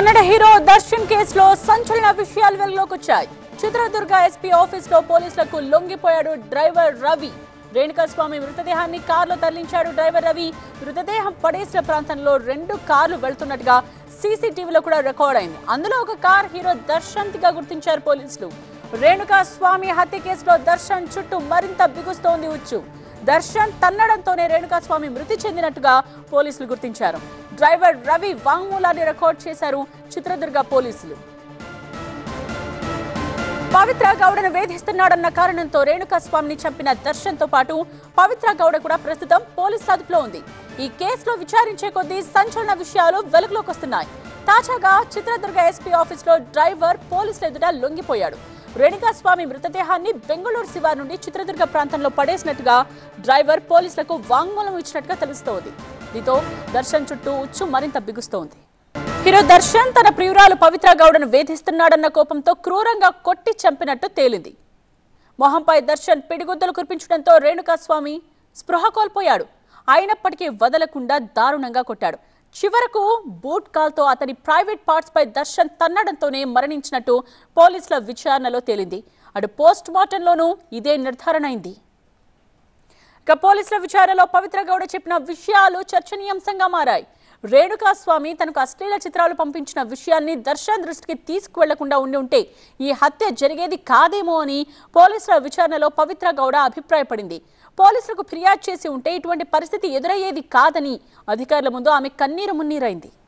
Kannada hero Darshan కేసులో సంచలన విషయాలు వెలుగులోకి వచ్చాయి చిత్రదుర్గ ఎస్పీ ఆఫీస్ లో పోలీసులకు లొంగిపోయాడు డ్రైవర్ రవి రేణుకాస్వామి మృతదేహాన్ని కారులో తరలించాడు డ్రైవర్ రవి మృతదేహం పడేసిన ప్రాంతంలో రెండు కార్లు వెళ్తున్నట్టుగా సీసీటీవీలో కూడా రికార్డ్ అయింది అందులో ఒక కార్ హీరో దర్శన్ గా గుర్తించారు పోలీసులు రేణుకా స్వామి హత్య కేసులో దర్శన్ చుట్టూ మరింత బిగుస్తోంది ఉచ్చు దర్శన్ తన్నడంతోనే రేణుకా స్వామి మృతి చెందినట్టుగా పోలీసులు గుర్తించారు డ్రైవర్ రవి వాంగ్మూలాన్ని రికార్డ్ చేశారు చిత్రదుర్గ పోలీసులు పవిత్ర గౌడను వేధిస్తున్నాడన్న కారణంతో రేణుకా స్వామిని చంపిన దర్శన్ తో పాటు పవిత్ర గౌడ కూడా ప్రస్తుతం పోలీసుల అదుపులో ఉంది ఈ కేసులో విచారించే కొద్దీ సంచలన విషయాలు వెలుగులోకి వస్తున్నాయి తాజాగా చిత్రదుర్గ ఎస్పీ ఆఫీస్ లో డ్రైవర్ పోలీసుల ఎదుట లొంగిపోయాడు రేణుకా స్వామి మృతదేహాన్ని బెంగళూరు శివారు నుండి చిత్రదుర్గ ప్రాంతంలో పడేసినట్టుగా డ్రైవర్ పోలీసులకు వాంగ్మూలం ఇచ్చినట్టుగా తెలుస్తోంది దీంతో దర్శన్ చుట్టూ ఉచ్చు మరింత బిగుస్తోంది హీరో దర్శన్ తన ప్రియురాలు పవిత్ర గౌడను వేధిస్తున్నాడన్న కోపంతో క్రూరంగా కొట్టి చంపినట్టు తేలింది మొహంపై దర్శన్ పిడిగుద్దలు కురిపించడంతో రేణుకా స్వామి స్పృహ కోల్పోయాడు అయినప్పటికీ వదలకుండా దారుణంగా కొట్టాడు చివరకు బూట్ కాల్తో అతని ప్రైవేట్ పార్ట్స్ పై దర్శన్ తన్నడంతోనే మరణించినట్టు పోలీసుల విచారణలో తేలింది అటు పోస్ట్ మార్టంలోనూ ఇదే నిర్ధారణ అయింది ఇక పోలీసుల విచారణలో పవిత్ర గౌడ చెప్పిన విషయాలు చర్చనీయాంశంగా మారాయి రేణుకా స్వామి తనకు అశ్లీల చిత్రాలు పంపించిన విషయాన్ని దర్శన్ దృష్టికి తీసుకువెళ్లకుండా ఉండి ఉంటే ఈ హత్య జరిగేది కాదేమో అని పోలీసుల విచారణలో పవిత్ర గౌడ అభిప్రాయపడింది పోలీసులకు ఫిర్యాదు చేసి ఉంటే ఇటువంటి పరిస్థితి ఎదురయ్యేది కాదని అధికారుల ముందు ఆమె కన్నీరు మున్నీరైంది